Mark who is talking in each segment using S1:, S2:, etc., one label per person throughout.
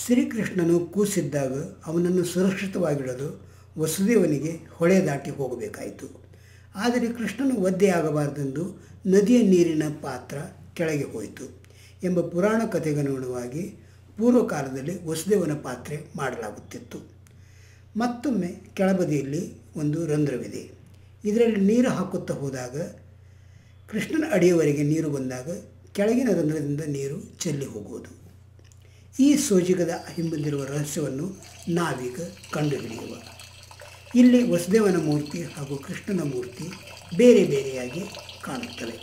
S1: ಶ್ರೀಕೃಷ್ಣನು ಕೂಸಿದ್ದಾಗ ಅವನನ್ನು ಸುರಕ್ಷಿತವಾಗಿಡಲು ವಸುದೇವನಿಗೆ ಹೊಳೆ ದಾಟಿ ಹೋಗಬೇಕಾಯಿತು ಆದರೆ ಕೃಷ್ಣನು ಒದ್ದೆಯಾಗಬಾರದೆಂದು ನದಿಯ ನೀರಿನ ಪಾತ್ರ ಕೆಳಗೆ ಹೋಯಿತು ಎಂಬ ಪುರಾಣ ಕಥೆಗನುಗುಣವಾಗಿ ಪೂರ್ವಕಾಲದಲ್ಲಿ ವಸುದೇವನ ಪಾತ್ರೆ ಮಾಡಲಾಗುತ್ತಿತ್ತು ಮತ್ತೊಮ್ಮೆ ಕೆಳಬದಿಯಲ್ಲಿ ಒಂದು ರಂಧ್ರವಿದೆ ಇದರಲ್ಲಿ ನೀರು ಹಾಕುತ್ತಾ ಹೋದಾಗ ಕೃಷ್ಣನ ಅಡಿಯವರೆಗೆ ನೀರು ಬಂದಾಗ ಕೆಳಗಿನ ರಂಧ್ರದಿಂದ ನೀರು ಚೆಲ್ಲಿ ಹೋಗುವುದು ಈ ಸೋಜಿಗದ ಹಿಂಬಂದಿರುವ ರಹಸ್ಯವನ್ನು ನಾವೀಗ ಕಂಡುಹಿಡಿಯುವ ಇಲ್ಲಿ ವಸುದೇವನ ಮೂರ್ತಿ ಹಾಗೂ ಕೃಷ್ಣನ ಮೂರ್ತಿ ಬೇರೆ ಬೇರೆಯಾಗಿ ಕಾಣುತ್ತವೆ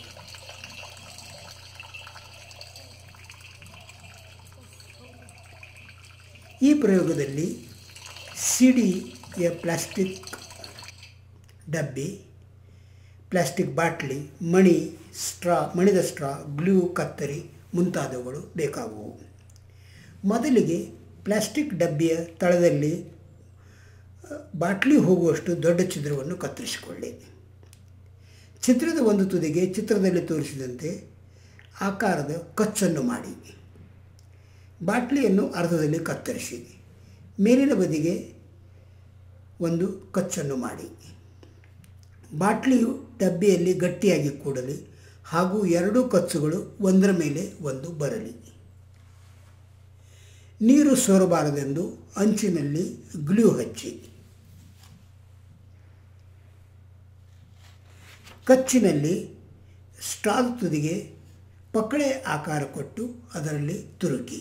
S1: ಈ ಪ್ರಯೋಗದಲ್ಲಿ ಸಿಡಿಯ ಪ್ಲಾಸ್ಟಿಕ್ ಡಬ್ಬಿ ಪ್ಲಾಸ್ಟಿಕ್ ಬಾಟ್ಲಿ ಮಣಿ ಸ್ಟ್ರಾ ಮಣಿದ ಸ್ಟ್ರಾ ಗ್ಲೂ ಕತ್ತರಿ ಮುಂತಾದವುಗಳು ಬೇಕಾಗುವು ಮೊದಲಿಗೆ ಪ್ಲಾಸ್ಟಿಕ್ ಡಬ್ಬಿಯ ತಳದಲ್ಲಿ ಬಾಟ್ಲಿ ಹೋಗುವಷ್ಟು ದೊಡ್ಡ ಛಿದ್ರವನ್ನು ಕತ್ತರಿಸಿಕೊಳ್ಳಿ ಚಿತ್ರದ ಒಂದು ತುದಿಗೆ ಚಿತ್ರದಲ್ಲಿ ತೋರಿಸಿದಂತೆ ಆಕಾರದ ಕಚ್ಚನ್ನು ಮಾಡಿ ಬಾಟ್ಲಿಯನ್ನು ಅರ್ಧದಲ್ಲಿ ಕತ್ತರಿಸಿ ಮೇಲಿನ ಬದಿಗೆ ಒಂದು ಕಚ್ಚನ್ನು ಮಾಡಿ ಬಾಟ್ಲಿಯು ಡಬ್ಬಿಯಲ್ಲಿ ಗಟ್ಟಿಯಾಗಿ ಕೂಡಲಿ ಹಾಗೂ ಎರಡೂ ಕಚ್ಚುಗಳು ಒಂದರ ಮೇಲೆ ಒಂದು ಬರಲಿ ನೀರು ಸೋರಬಾರದೆಂದು ಅಂಚಿನಲ್ಲಿ ಗ್ಲೂ ಹಚ್ಚಿ ಕಚ್ಚಿನಲ್ಲಿ ಸ್ಟ್ರಾದ ತುದಿಗೆ ಪಕಳೆ ಆಕಾರ ಕೊಟ್ಟು ಅದರಲ್ಲಿ ತುರುಕಿ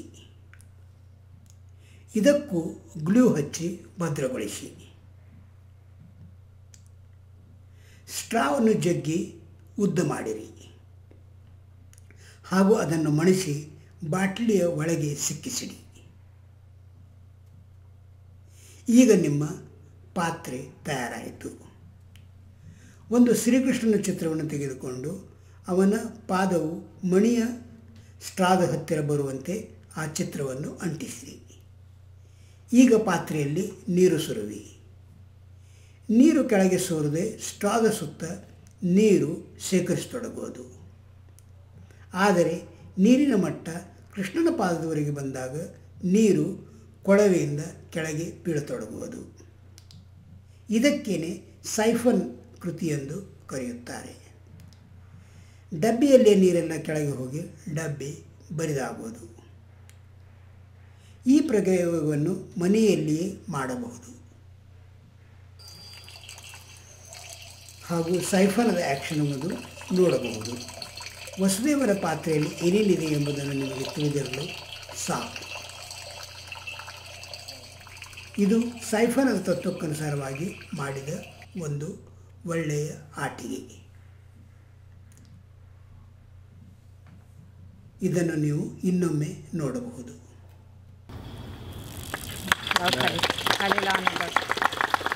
S1: ಇದಕ್ಕೂ ಗ್ಲೂ ಹಚ್ಚಿ ಭದ್ರಗೊಳಿಸಿ ಸ್ಟ್ರಾವನ್ನು ಜಗ್ಗಿ ಉದ್ದ ಮಾಡಿರಿ ಹಾಗೂ ಅದನ್ನು ಮಣಿಸಿ ಬಾಟ್ಲಿಯ ಒಳಗೆ ಸಿಕ್ಕಿಸಿಡಿ ಈಗ ನಿಮ್ಮ ಪಾತ್ರೆ ತಯಾರಾಯಿತು ಒಂದು ಶ್ರೀಕೃಷ್ಣನ ಚಿತ್ರವನ್ನು ತೆಗೆದುಕೊಂಡು ಅವನ ಪಾದವು ಮಣಿಯ ಸ್ಟ್ರಾದ ಹತ್ತಿರ ಬರುವಂತೆ ಆ ಚಿತ್ರವನ್ನು ಅಂಟಿಸಿರಿ ಈಗ ಪಾತ್ರೆಯಲ್ಲಿ ನೀರು ಸುರುವಿ ನೀರು ಕೆಳಗೆ ಸೋರದೆ ಸ್ಟ್ರಾದ ಸುತ್ತ ನೀರು ಶೇಖರಿಸತೊಡಗುವುದು ಆದರೆ ನೀರಿನ ಮಟ್ಟ ಕೃಷ್ಣನ ಪಾದದವರೆಗೆ ಬಂದಾಗ ನೀರು ಕೊಳವೆಯಿಂದ ಕೆಳಗೆ ಬೀಳತೊಡಗುವುದು ಇದಕ್ಕೇನೆ ಸೈಫನ್ ಕೃತಿಯೆಂದು ಕರೆಯುತ್ತಾರೆ ಡಬ್ಬಿಯಲ್ಲೇ ನೀರೆಲ್ಲ ಕೆಳಗೆ ಹೋಗಿ ಡಬ್ಬಿ ಬರಿದಾಗುವುದು ಈ ಪ್ರಯೋಗವನ್ನು ಮನೆಯಲ್ಲಿಯೇ ಮಾಡಬಹುದು ಹಾಗೂ ಸೈಫನದ ಆ್ಯಕ್ಷನ್ ಅನ್ನೋದು ನೋಡಬಹುದು ವಸುದೇವರ ಪಾತ್ರೆಯಲ್ಲಿ ಏನೇನಿದೆ ಎಂಬುದನ್ನು ನಿಮಗೆ ತಿಳಿದಿರಲು ಸಾಕು ಇದು ಸೈಫನದ ತತ್ವಕ್ಕನುಸಾರವಾಗಿ ಮಾಡಿದ ಒಂದು ಒಳ್ಳೆಯ ಆಟಿಕೆ ಇದನ್ನು ನೀವು ಇನ್ನೊಮ್ಮೆ ನೋಡಬಹುದು
S2: Okay, Kalila on the